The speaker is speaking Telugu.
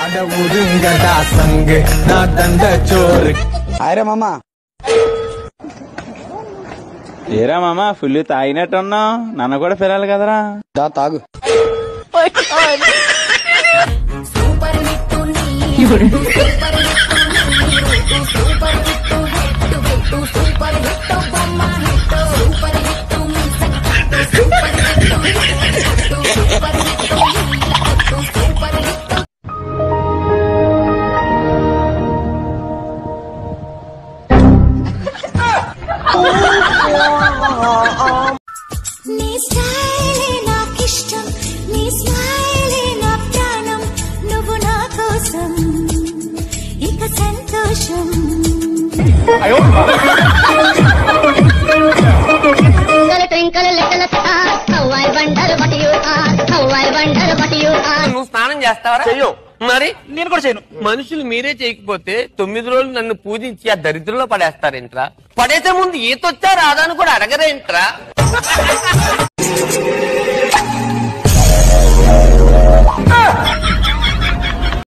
उड़ूंगा संग ना दंड चोर ఆయరే మామ ఏరా మామ ఫుల్ తాగినట్టున్నావు నన్ను కూడా పిలాలి కదరా దా తాగు నీ స్టైలే నాకిష్టం నీ స్మైలే నా ప్రాణం నువ్వు నా కోసం ఇక సంతోషం twinkle little star, how I wonder what you are, how I wonder what you are. నువ్వు స్నానం చేస్తావరా చెయ్యవు మరి నేను కూడా చేయను మనుషులు మీరే చేయకపోతే తొమ్మిది రోజులు నన్ను పూజించి ఆ దరిద్రంలో పడేస్తారేంట్రా పడేసే ముందు ఈతొచ్చా రాదా అని కూడా అడగరేంట్రా